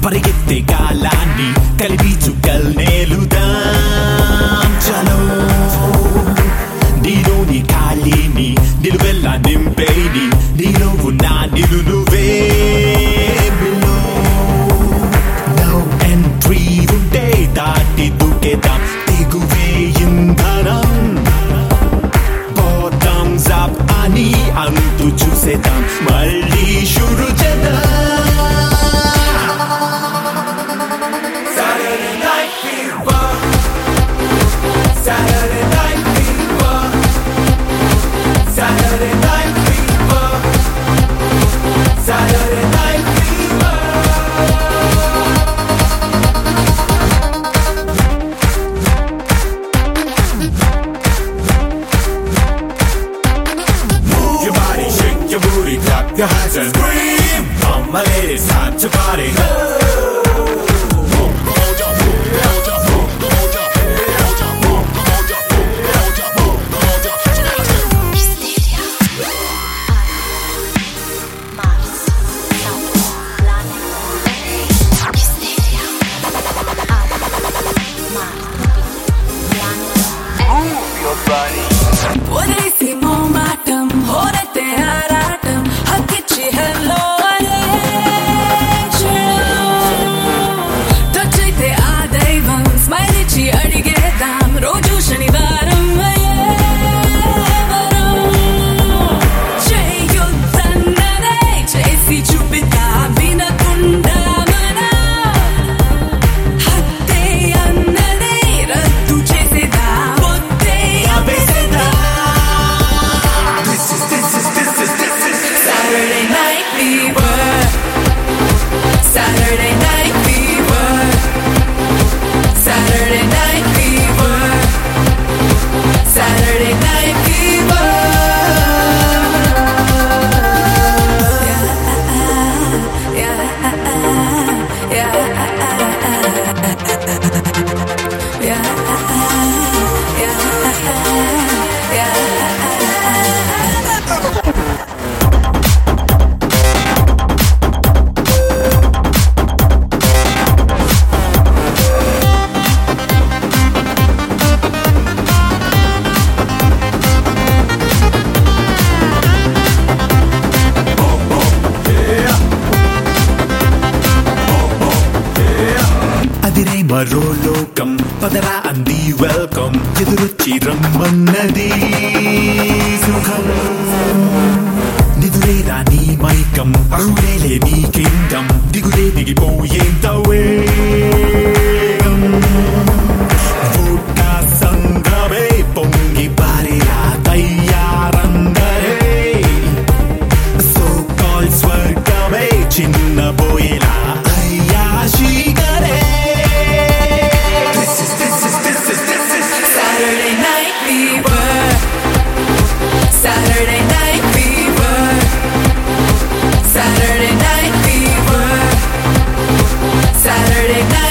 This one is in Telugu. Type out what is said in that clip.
పరిగెత్తే కాలాన్ని కలిపి చుక్కల్నేలుదాం చలో నీలోని ఖాళీని నిలువెల్లా నింపేని నీలో ఉన్న నిలు నువ్వే below. No entry ఉంటే దాటి దూకేద్దాం దిగువే ఇంధనం బాటమ్స్ అప్ అని అంతు చూసేద్దాం మళ్ళీ షురు చేద్దాం Saturday night fever Saturday night fever Saturday night fever Saturday night fever Move your body, shake your booty, clap your hands and scream. Come my ladies, time to party. Mars, South, Planet, Hysteria, Mars, Planet, ఒరేసి మోమాటం హోరతే ఆరాటం హక్కిచ్చి హెల్లో అనే టచ్ అయితే ఆ దైవం స్మైల్ ఇచ్చి అడిగేద్దాం రోజు శనివారం అయ్యే వరం. చేయొద్దన్నదే చేసి చూపిద్దా వినకుండా మనం హత్తే అన్నదే రద్దు చేసేదా పొత్తే ఆపేసేదా This is, this is, this is, this is Saturday night fever Saturday night fever Saturday night fever Saturday night fever అదిరే మరో లోకం పదరా అంది వెల్కమ్ ఎదురొచ్చి రమ్మన్నది సుఖం నిదురే రాని మైకం అరుడేలే నీ కిందం దిగులే దిగిపోయేంత వేగం వోడ్కా సంఘమే పొంగి పారేలా తయ్యారందరే సో కాల్ స్వర్గమే చిన్న పోయేలా అయ్యా శీకరే This is, this is, this is, this is Saturday night fever Saturday night fever Saturday night fever Saturday night